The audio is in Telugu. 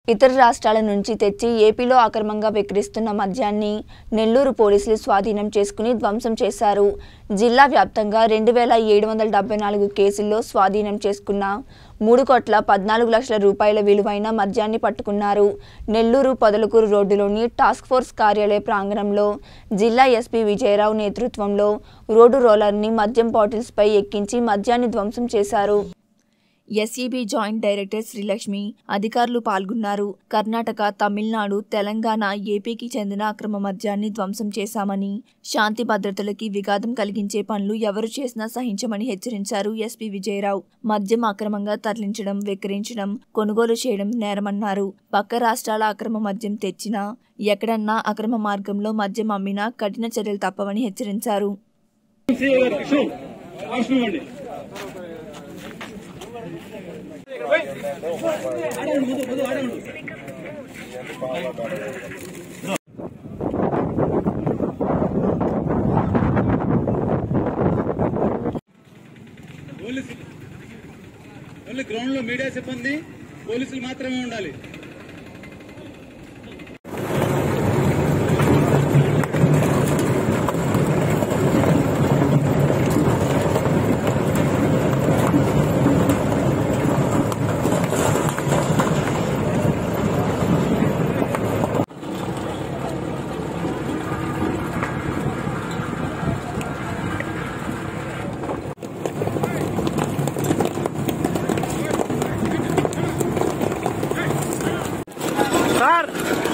ఇతర రాష్ట్రాల నుంచి తెచ్చి ఏపీలో అక్రమంగా విక్రయిస్తున్న మద్యాన్ని నెల్లూరు పోలీసులు స్వాధీనం చేసుకుని ధ్వంసం చేశారు జిల్లా వ్యాప్తంగా రెండు వేల ఏడు వందల డెబ్బై నాలుగు కేసుల్లో స్వాధీనం చేసుకున్న మూడు కోట్ల పద్నాలుగు లక్షల రూపాయల విలువైన మద్యాన్ని పట్టుకున్నారు నెల్లూరు పొదలకూరు రోడ్డులోని టాస్క్ ఫోర్స్ కార్యాలయ ప్రాంగణంలో జిల్లా ఎస్పీ విజయరావు నేతృత్వంలో రోడ్డు రోలర్ని మద్యం బాటిల్స్పై ఎక్కించి మద్యాన్ని ధ్వంసం చేశారు ఎస్ఈబి జాయింట్ డైరెక్టర్ శ్రీలక్ష్మి అధికారులు పాల్గొన్నారు కర్ణాటక తమిళనాడు తెలంగాణ ఏపీకి చెందిన అక్రమ మద్యాన్ని ధ్వంసం చేశామని శాంతి భద్రతలకి విఘాతం కలిగించే పనులు ఎవరు చేసినా సహించమని హెచ్చరించారు ఎస్పీ విజయరావు మద్యం అక్రమంగా తరలించడం విక్రయించడం కొనుగోలు చేయడం నేరమన్నారు పక్క రాష్ట్రాల అక్రమ మద్యం తెచ్చినా ఎక్కడన్నా అక్రమ మార్గంలో మద్యం అమ్మినా కఠిన చర్యలు తప్పవని హెచ్చరించారు పోలీసులు ఓన్లీ గ్రౌండ్ లో మీడియా సిబ్బంది పోలీసులు మాత్రమే ఉండాలి సార్